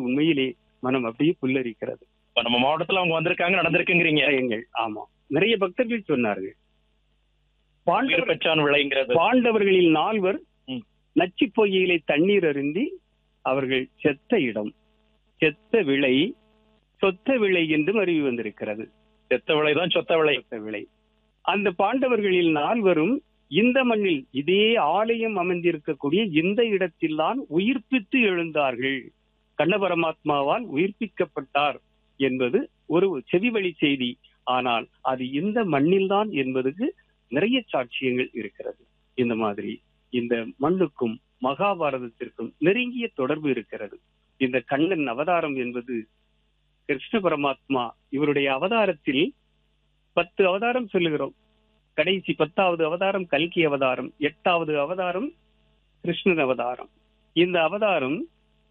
உண்மையிலே மனம் அப்படியே புல்லரிக்கிறது இப்ப நம்ம மாவட்டத்துல அவங்க வந்திருக்காங்க நடந்திருக்குங்கிறீங்க எங்கள் ஆமா நிறைய பக்தர்கள் சொன்னார்கள் உயிர் பாண்டவர் பெற்றான் விளைங்கிறது பாண்டவர்களில் நால்வர் ம். நச்சு பொய்யிலே தண்ணீர் அருந்தி அவர்கள் செத்த இடம் செத்த விளை சொத்த விளை என்றும் அறிவு வந்திருக்கிறது செத்த விளைதான் சொத்த விளை சொத்த விளை அந்த பாண்டவர்களில் நால்வரும் இந்த மண்ணில் இதே ஆலயம் அமைந்திருக்கக்கூடிய இந்த இடத்தில்தான் உயிர்ப்பித்து எழுந்தார்கள் கண்ண பரமாத்மாவால் உயிர்ப்பிக்கப்பட்டார் என்பது ஒரு செவிவழி செய்தி ஆனால் அது இந்த மண்ணில்தான் என்பதுக்கு நிறைய சாட்சியங்கள் இருக்கிறது இந்த மாதிரி இந்த மண்ணுக்கும் மகாபாரதத்திற்கும் நெருங்கிய தொடர்பு இருக்கிறது இந்த கண்ணன் அவதாரம் என்பது கிருஷ்ண பரமாத்மா இவருடைய அவதாரத்தில் பத்து அவதாரம் சொல்லுகிறோம் கடைசி பத்தாவது அவதாரம் கல்கி அவதாரம் எட்டாவது அவதாரம் கிருஷ்ணன் அவதாரம் இந்த அவதாரம்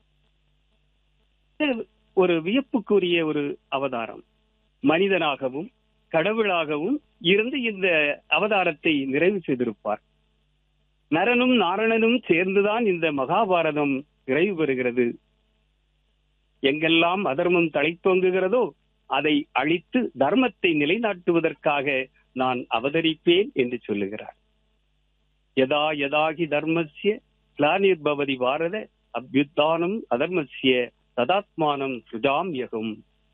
ஒரு வியப்புக்குரிய ஒரு அவதாரம் மனிதனாகவும் கடவுளாகவும் இருந்து இந்த அவதாரத்தை நிறைவு செய்திருப்பார் நரனும் நாரணனும் சேர்ந்துதான் இந்த மகாபாரதம் நிறைவு பெறுகிறது எங்கெல்லாம் அதர்மம் தழைத்தோங்குகிறதோ அதை அழித்து தர்மத்தை நிலைநாட்டுவதற்காக நான் அவதரிப்பேன் என்று சொல்லுகிறார் யதா யதாகி தர்மஸ்ய கிளானிர்பவதி பாரத அபியுத்தானம் அதர்மஸ்ய ததாத்மானம் சுஜாம் யகும்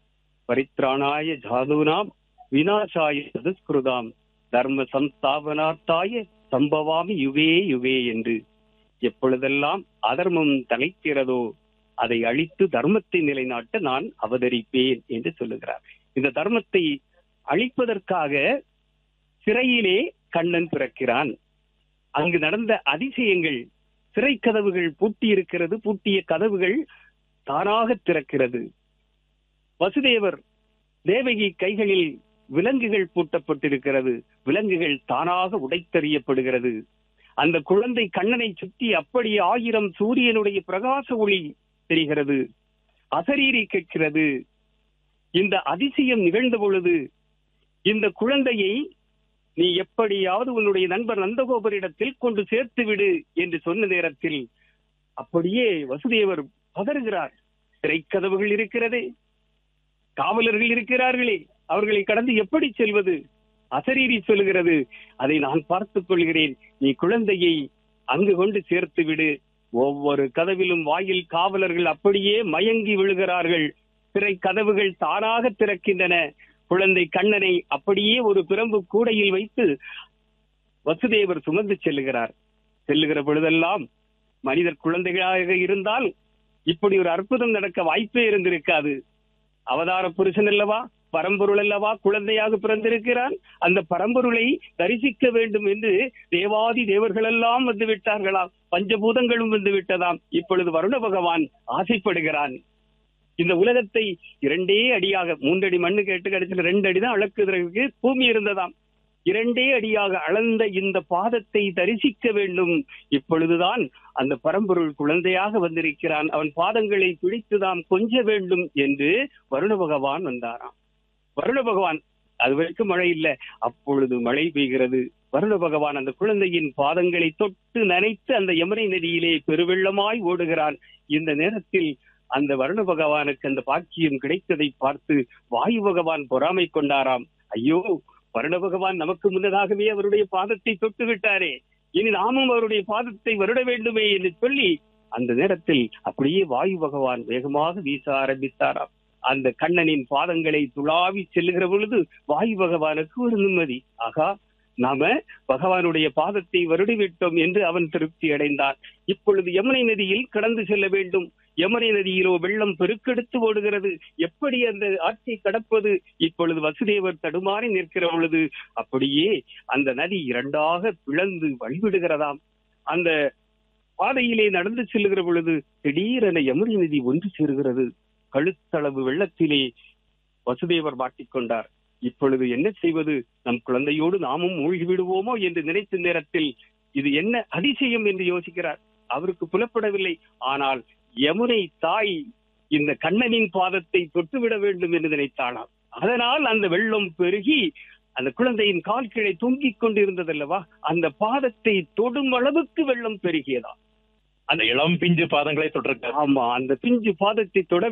பரித்ராணாய ஜாதூனாம் விநாசாய சதுஸ்கிருதாம் தர்ம சம்ஸ்தாபனார்த்தாய சம்பவாமி யுவே யுவே என்று எப்பொழுதெல்லாம் அதர்மம் தலைக்கிறதோ அதை அழித்து தர்மத்தை நிலைநாட்ட நான் அவதரிப்பேன் என்று சொல்லுகிறார் இந்த தர்மத்தை அழிப்பதற்காக சிறையிலே கண்ணன் பிறக்கிறான் அங்கு நடந்த அதிசயங்கள் சிறை கதவுகள் பூட்டி இருக்கிறது பூட்டிய கதவுகள் தானாக திறக்கிறது வசுதேவர் தேவகி கைகளில் விலங்குகள் பூட்டப்பட்டிருக்கிறது விலங்குகள் தானாக உடைத்தறியப்படுகிறது அந்த குழந்தை கண்ணனை சுற்றி அப்படி ஆயிரம் சூரியனுடைய பிரகாச ஒளி தெரிகிறது அசரீரி கேட்கிறது இந்த அதிசயம் நிகழ்ந்த பொழுது இந்த குழந்தையை நீ எப்படியாவது உன்னுடைய நண்பர் நந்தகோபரிடத்தில் கொண்டு சேர்த்து விடு என்று சொன்ன நேரத்தில் அப்படியே வசுதேவர் பதறுகிறார் திரைக்கதவுகள் இருக்கிறது காவலர்கள் இருக்கிறார்களே அவர்களை கடந்து எப்படி செல்வது அசரீரி சொல்லுகிறது அதை நான் பார்த்துக் கொள்கிறேன் நீ குழந்தையை அங்கு கொண்டு சேர்த்து விடு ஒவ்வொரு கதவிலும் வாயில் காவலர்கள் அப்படியே மயங்கி விழுகிறார்கள் திரை கதவுகள் தானாக திறக்கின்றன குழந்தை கண்ணனை அப்படியே ஒரு பிரம்பு கூடையில் வைத்து வசுதேவர் சுமந்து செல்லுகிறார் செல்லுகிற பொழுதெல்லாம் மனிதர் குழந்தைகளாக இருந்தால் இப்படி ஒரு அற்புதம் நடக்க வாய்ப்பே இருந்திருக்காது அவதார புருஷன் அல்லவா பரம்பொருள் அல்லவா குழந்தையாக பிறந்திருக்கிறான் அந்த பரம்பொருளை தரிசிக்க வேண்டும் என்று தேவாதி தேவர்கள் எல்லாம் வந்து விட்டார்களாம் பஞ்சபூதங்களும் வந்து விட்டதாம் இப்பொழுது வருண பகவான் ஆசைப்படுகிறான் இந்த உலகத்தை இரண்டே அடியாக மூன்றடி மண்ணு கேட்டு கடைசியில் ரெண்டு அடிதான் அளக்குவதற்கு பூமி இருந்ததாம் இரண்டே அடியாக அளந்த இந்த பாதத்தை தரிசிக்க வேண்டும் இப்பொழுதுதான் அந்த பரம்பொருள் குழந்தையாக வந்திருக்கிறான் அவன் பாதங்களை பிடித்துதாம் கொஞ்ச வேண்டும் என்று வருண பகவான் வந்தாராம் வருண பகவான் அது வரைக்கும் மழை இல்ல அப்பொழுது மழை பெய்கிறது வருண பகவான் அந்த குழந்தையின் பாதங்களை தொட்டு நனைத்து அந்த யமுனை நதியிலே பெருவெள்ளமாய் ஓடுகிறான் இந்த நேரத்தில் அந்த வருண பகவானுக்கு அந்த பாக்கியம் கிடைத்ததை பார்த்து வாயு பகவான் பொறாமை கொண்டாராம் ஐயோ வருண பகவான் நமக்கு முன்னதாகவே அவருடைய பாதத்தை தொட்டு விட்டாரே இனி நாமும் அவருடைய பாதத்தை வருட வேண்டுமே என்று சொல்லி அந்த நேரத்தில் அப்படியே வாயு பகவான் வேகமாக வீச ஆரம்பித்தாராம் அந்த கண்ணனின் பாதங்களை துளாவி செல்லுகிற பொழுது வாயு பகவானுக்கு ஒரு நிம்மதி ஆகா நாம பகவானுடைய பாதத்தை வருடிவிட்டோம் என்று அவன் திருப்தி அடைந்தான் இப்பொழுது யமுனை நதியில் கடந்து செல்ல வேண்டும் யமுனை நதியிலோ வெள்ளம் பெருக்கெடுத்து ஓடுகிறது எப்படி அந்த ஆற்றை கடப்பது இப்பொழுது வசுதேவர் தடுமாறி நிற்கிற பொழுது அப்படியே அந்த நதி இரண்டாக பிளந்து வழிவிடுகிறதாம் அந்த பாதையிலே நடந்து செல்லுகிற பொழுது திடீரென யமுனை நதி ஒன்று சேருகிறது கழுத்தளவு வெள்ளத்திலே வசுதேவர் மாட்டிக்கொண்டார் இப்பொழுது என்ன செய்வது நம் குழந்தையோடு நாமும் மூழ்கி விடுவோமோ என்று நினைத்த நேரத்தில் இது என்ன அதிசயம் என்று யோசிக்கிறார் அவருக்கு புலப்படவில்லை ஆனால் யமுனை தாய் இந்த கண்ணனின் பாதத்தை தொட்டுவிட வேண்டும் என்று நினைத்தாளாம் அதனால் அந்த வெள்ளம் பெருகி அந்த குழந்தையின் கால் கீழே தொங்கிக் கொண்டிருந்ததல்லவா அந்த பாதத்தை தொடும் அளவுக்கு வெள்ளம் பெருகியதா அந்த இளம் பிஞ்சு பாதங்களை தொட்டிருக்காரு ஆமா அந்த பிஞ்சு பாதத்தை தொட